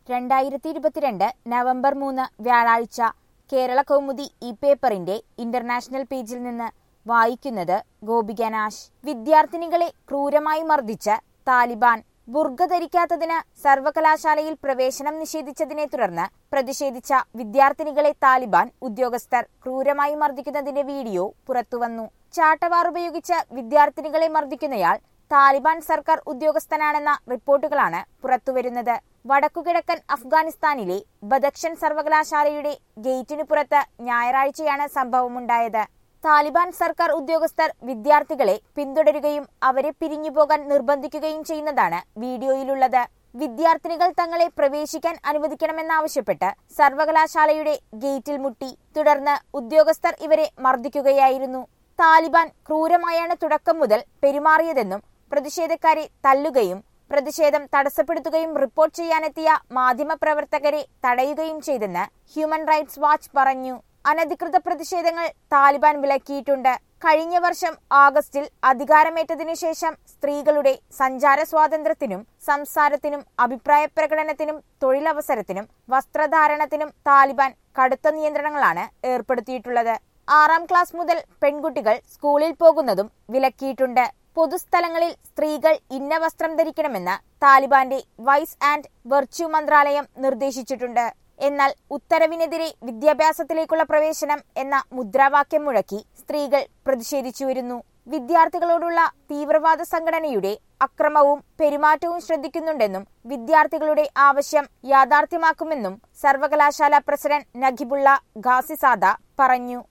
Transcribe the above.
രണ്ടായിരത്തി ഇരുപത്തിരണ്ട് നവംബർ മൂന്ന് വ്യാഴാഴ്ച കേരള കൗമുദി ഈ പേപ്പറിന്റെ ഇന്റർനാഷണൽ പേജിൽ നിന്ന് വായിക്കുന്നത് ഗോപിക നാശ് വിദ്യാർത്ഥിനികളെ ക്രൂരമായി മർദ്ദിച്ച താലിബാൻ ബുർഗ ധരിക്കാത്തതിന് സർവകലാശാലയിൽ പ്രവേശനം നിഷേധിച്ചതിനെ തുടർന്ന് പ്രതിഷേധിച്ച വിദ്യാർത്ഥിനികളെ താലിബാൻ ഉദ്യോഗസ്ഥർ ക്രൂരമായി മർദ്ദിക്കുന്നതിന്റെ വീഡിയോ പുറത്തുവന്നു ചാട്ടവാർ ഉപയോഗിച്ച് വിദ്യാർത്ഥിനികളെ മർദ്ദിക്കുന്നയാൾ താലിബാൻ സർക്കാർ ഉദ്യോഗസ്ഥനാണെന്ന റിപ്പോർട്ടുകളാണ് പുറത്തുവരുന്നത് വടക്കുകിഴക്കൻ അഫ്ഗാനിസ്ഥാനിലെ ബദക്ഷൻ സർവകലാശാലയുടെ ഗേറ്റിന് പുറത്ത് ഞായറാഴ്ചയാണ് സംഭവമുണ്ടായത് താലിബാൻ സർക്കാർ ഉദ്യോഗസ്ഥർ വിദ്യാർത്ഥികളെ പിന്തുടരുകയും അവരെ പിരിഞ്ഞുപോകാൻ നിർബന്ധിക്കുകയും ചെയ്യുന്നതാണ് വീഡിയോയിലുള്ളത് വിദ്യാർത്ഥിനികൾ തങ്ങളെ പ്രവേശിക്കാൻ അനുവദിക്കണമെന്നാവശ്യപ്പെട്ട് സർവകലാശാലയുടെ ഗേറ്റിൽ മുട്ടി തുടർന്ന് ഉദ്യോഗസ്ഥർ ഇവരെ മർദ്ദിക്കുകയായിരുന്നു താലിബാൻ ക്രൂരമായാണ് തുടക്കം മുതൽ പെരുമാറിയതെന്നും പ്രതിഷേധക്കാരെ തല്ലുകയും പ്രതിഷേധം തടസ്സപ്പെടുത്തുകയും റിപ്പോർട്ട് ചെയ്യാനെത്തിയ മാധ്യമപ്രവർത്തകരെ തടയുകയും ചെയ്തെന്ന് ഹ്യൂമൻ റൈറ്റ്സ് വാച്ച് പറഞ്ഞു അനധികൃത പ്രതിഷേധങ്ങൾ താലിബാൻ വിലക്കിയിട്ടുണ്ട് കഴിഞ്ഞ വർഷം ആഗസ്റ്റിൽ അധികാരമേറ്റതിനു ശേഷം സ്ത്രീകളുടെ സഞ്ചാര സ്വാതന്ത്ര്യത്തിനും സംസാരത്തിനും അഭിപ്രായ പ്രകടനത്തിനും തൊഴിലവസരത്തിനും വസ്ത്രധാരണത്തിനും താലിബാൻ കടുത്ത നിയന്ത്രണങ്ങളാണ് ഏർപ്പെടുത്തിയിട്ടുള്ളത് ആറാം ക്ലാസ് മുതൽ പെൺകുട്ടികൾ സ്കൂളിൽ പോകുന്നതും വിലക്കിയിട്ടുണ്ട് പൊതുസ്ഥലങ്ങളിൽ സ്ത്രീകൾ ഇന്ന വസ്ത്രം ധരിക്കണമെന്ന് താലിബാന്റെ വൈസ് ആൻഡ് വെർച്യു മന്ത്രാലയം നിർദ്ദേശിച്ചിട്ടുണ്ട് എന്നാൽ ഉത്തരവിനെതിരെ വിദ്യാഭ്യാസത്തിലേക്കുള്ള പ്രവേശനം എന്ന മുദ്രാവാക്യം മുഴക്കി സ്ത്രീകൾ പ്രതിഷേധിച്ചു വരുന്നു വിദ്യാർത്ഥികളോടുള്ള തീവ്രവാദ സംഘടനയുടെ അക്രമവും പെരുമാറ്റവും ശ്രദ്ധിക്കുന്നുണ്ടെന്നും വിദ്യാർത്ഥികളുടെ ആവശ്യം യാഥാർത്ഥ്യമാക്കുമെന്നും സർവകലാശാല പ്രസിഡന്റ് നഖിബുള്ള ഖാസിസാദ പറഞ്ഞു